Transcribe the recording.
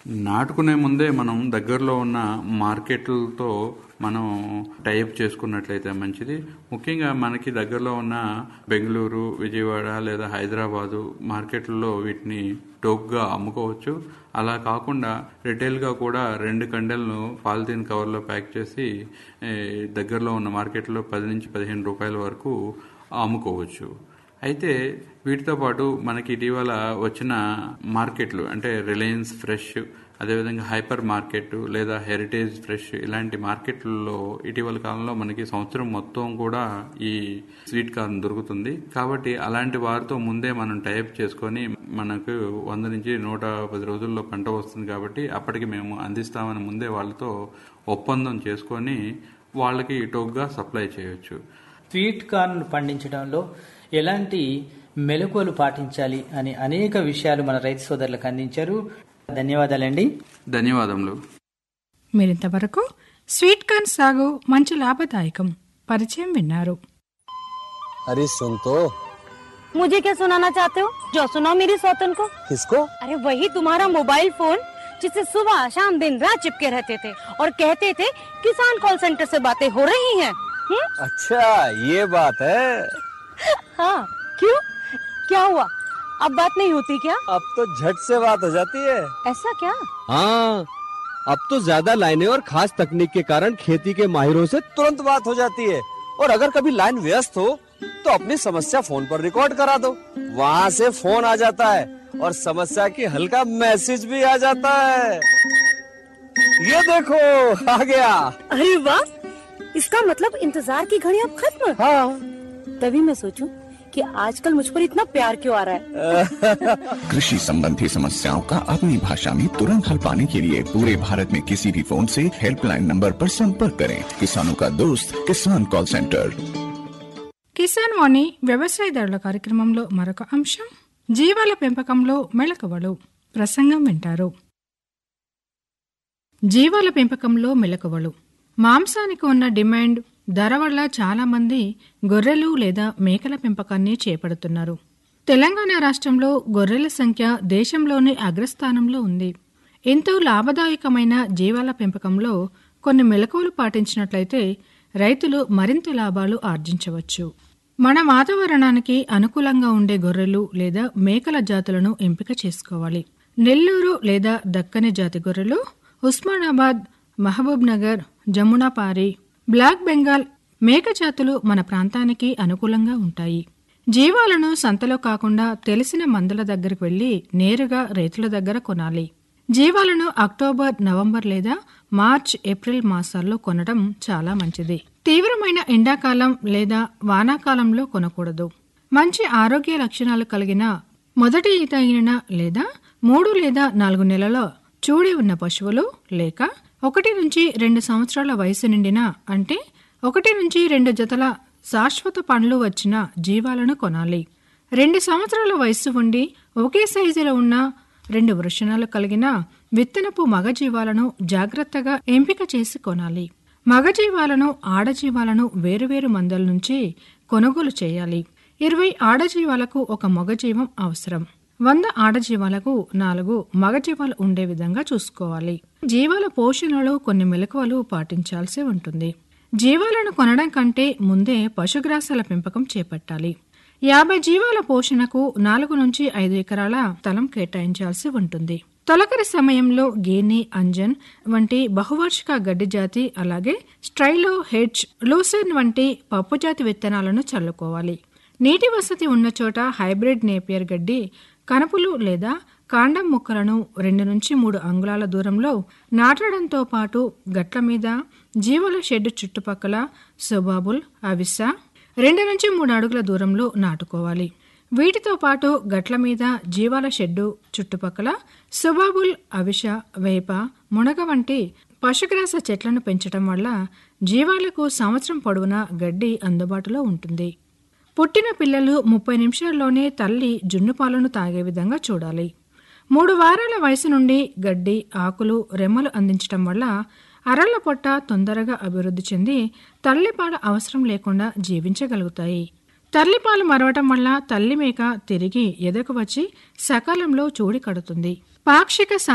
నాటుకునే ముందే మనం దగ్గరలో ఉన్న మార్కెట్లతో మనం టైప్ చేసుకున్నట్లయితే మంచిది ముఖ్యంగా మనకి దగ్గరలో ఉన్న బెంగళూరు విజయవాడ లేదా హైదరాబాదు మార్కెట్లలో వీటిని టోక్గా అమ్ముకోవచ్చు అలా కాకుండా రిటైల్గా కూడా రెండు కండెలను పాలిథీన్ కవర్లో ప్యాక్ చేసి ఏ, దగ్గరలో ఉన్న మార్కెట్లో పది నుంచి పదిహేను రూపాయల వరకు అమ్ముకోవచ్చు అయితే వీటితో పాటు మనకి ఇటీవల వచ్చిన మార్కెట్లు అంటే రిలయన్స్ ఫ్రెష్ అదేవిధంగా హైపర్ మార్కెట్ లేదా హెరిటేజ్ ఫ్రెష్ ఇలాంటి మార్కెట్లలో ఇటీవల కాలంలో మనకి సంవత్సరం మొత్తం కూడా ఈ స్వీట్ కార్న్ దొరుకుతుంది కాబట్టి అలాంటి వారితో ముందే మనం టైప్ చేసుకొని మనకు వంద నుంచి నూట పది రోజుల్లో పంట వస్తుంది కాబట్టి అప్పటికి మేము అందిస్తామని ముందే వాళ్ళతో ఒప్పందం చేసుకొని వాళ్ళకి టోక్గా సప్లై చేయొచ్చు స్వీట్ కార్న్ పండించడంలో ఎలాంటి మెలకువలు పాటించాలి అని అనేక విషయాలు మన రైతు సోదరులకు అందించారు ధన్యవాదాలండి ధన్యవాదములు మీరింతవరకు స్వీట్ కార్న్ సాగు మంచి లాభదాయకం పరిచయం విన్నారు अरे सुन तो मुझे क्या सुनाना चाहते हो जो सुनाओ मेरी सौतन को किसको अरे वही तुम्हारा मोबाइल फोन जिससे सुबह शाम दिन रात चिपके रहते थे और कहते थे किसान कॉल सेंटर से बातें हो रही हैं हम्म? अच्छा ये बात है हाँ क्यों क्या हुआ अब बात नहीं होती क्या अब तो झट से बात हो जाती है ऐसा क्या हाँ अब तो ज्यादा लाइनें और खास तकनीक के कारण खेती के माहिरों से तुरंत बात हो जाती है और अगर कभी लाइन व्यस्त हो तो अपनी समस्या फोन पर रिकॉर्ड करा दो वहाँ से फोन आ जाता है और समस्या की हल का मैसेज भी आ जाता है ये देखो आ गया अरे वाह इसका मतलब इंतजार की घड़ी अब खत्म हाँ तभी मैं सोचूं कि आजकल मुझ पर इतना प्यार क्यों आ रहा है कृषि संबंधी समस्याओं का अपनी भाषा में तुरंत हल पाने के लिए पूरे भारत में किसी भी फोन से हेल्पलाइन नंबर पर संपर्क करें किसानों का दोस्त किसान कॉल सेंटर కిసాన్ వాణి వ్యవసాయదారుల కార్యక్రమంలో మరొక అంశం జీవాల పెంపకంలో మెళకువలు ప్రసంగం వింటారు జీవాల పెంపకంలో మెళకువలు మాంసానికి ఉన్న డిమాండ్ ధర వల్ల చాలా మంది గొర్రెలు లేదా మేకల పెంపకాన్ని చేపడుతున్నారు తెలంగాణ రాష్ట్రంలో గొర్రెల సంఖ్య దేశంలోనే అగ్రస్థానంలో ఉంది ఎంతో లాభదాయకమైన జీవాల పెంపకంలో కొన్ని మెలకువలు పాటించినట్లయితే రైతులు మరింత లాభాలు ఆర్జించవచ్చు మన వాతావరణానికి అనుకూలంగా ఉండే గొర్రెలు లేదా మేకల జాతులను ఎంపిక చేసుకోవాలి నెల్లూరు లేదా దక్కని జాతి గొర్రెలు ఉస్మానాబాద్ మహబూబ్ నగర్ జమునాపారి బ్లాక్ బెంగాల్ మేక జాతులు మన ప్రాంతానికి అనుకూలంగా ఉంటాయి జీవాలను సంతలో కాకుండా తెలిసిన మందల దగ్గరకు వెళ్లి నేరుగా రైతుల దగ్గర కొనాలి జీవాలను అక్టోబర్ నవంబర్ లేదా మార్చ్ ఏప్రిల్ మాసాల్లో కొనడం చాలా మంచిది తీవ్రమైన ఎండాకాలం లేదా వానాకాలంలో కొనకూడదు మంచి ఆరోగ్య లక్షణాలు కలిగిన మొదటి ఈత ఈనిన లేదా మూడు లేదా నాలుగు నెలల చూడి ఉన్న పశువులు లేక ఒకటి నుంచి రెండు సంవత్సరాల వయసు నిండిన అంటే ఒకటి నుంచి రెండు జతల శాశ్వత పండ్లు వచ్చిన జీవాలను కొనాలి రెండు సంవత్సరాల వయస్సు ఉండి ఒకే సైజులో ఉన్న రెండు వృషణాలు కలిగిన విత్తనపు మగజీవాలను జాగ్రత్తగా ఎంపిక చేసి కొనాలి మగజీవాలను ఆడజీవాలను వేరువేరు మందల నుంచి కొనుగోలు చేయాలి ఇరవై ఆడజీవాలకు ఒక మగజీవం అవసరం వంద ఆడజీవాలకు నాలుగు మగజీవాలు ఉండే విధంగా చూసుకోవాలి జీవాల పోషణలో కొన్ని మెలకువలు పాటించాల్సి ఉంటుంది జీవాలను కొనడం కంటే ముందే పశుగ్రాసాల పెంపకం చేపట్టాలి యాభై జీవాల పోషణకు నాలుగు నుంచి ఐదు ఎకరాల స్థలం కేటాయించాల్సి ఉంటుంది తొలకరి సమయంలో గేని అంజన్ వంటి బహువార్షిక గడ్డి జాతి అలాగే స్ట్రైలో హెడ్జ్ లూసెన్ వంటి పప్పు జాతి విత్తనాలను చల్లుకోవాలి నీటి వసతి ఉన్న చోట హైబ్రిడ్ నేపియర్ గడ్డి కనుపులు లేదా కాండం ముక్కలను రెండు నుంచి మూడు అంగుళాల దూరంలో నాటడంతో పాటు గట్ల మీద జీవుల షెడ్ చుట్టుపక్కల సుబాబుల్ అవిసా రెండు నుంచి మూడు అడుగుల దూరంలో నాటుకోవాలి వీటితో పాటు గట్ల మీద జీవాల షెడ్డు చుట్టుపక్కల సుబాబుల్ అవిష వేప మునగ వంటి పశుగ్రాస చెట్లను పెంచడం వల్ల జీవాలకు సంవత్సరం పొడవునా గడ్డి అందుబాటులో ఉంటుంది పుట్టిన పిల్లలు ముప్పై నిమిషాల్లోనే తల్లి జున్ను పాలను తాగే విధంగా చూడాలి మూడు వారాల వయసు నుండి గడ్డి ఆకులు రెమ్మలు అందించటం వల్ల అరళ్ల పొట్ట తొందరగా అభివృద్ధి చెంది తల్లిపాల అవసరం లేకుండా జీవించగలుగుతాయి తల్లిపాలు మరవటం వల్ల తల్లి మేక తిరిగి ఎదకు వచ్చి సకాలంలో చూడి కడుతుంది పాక్షిక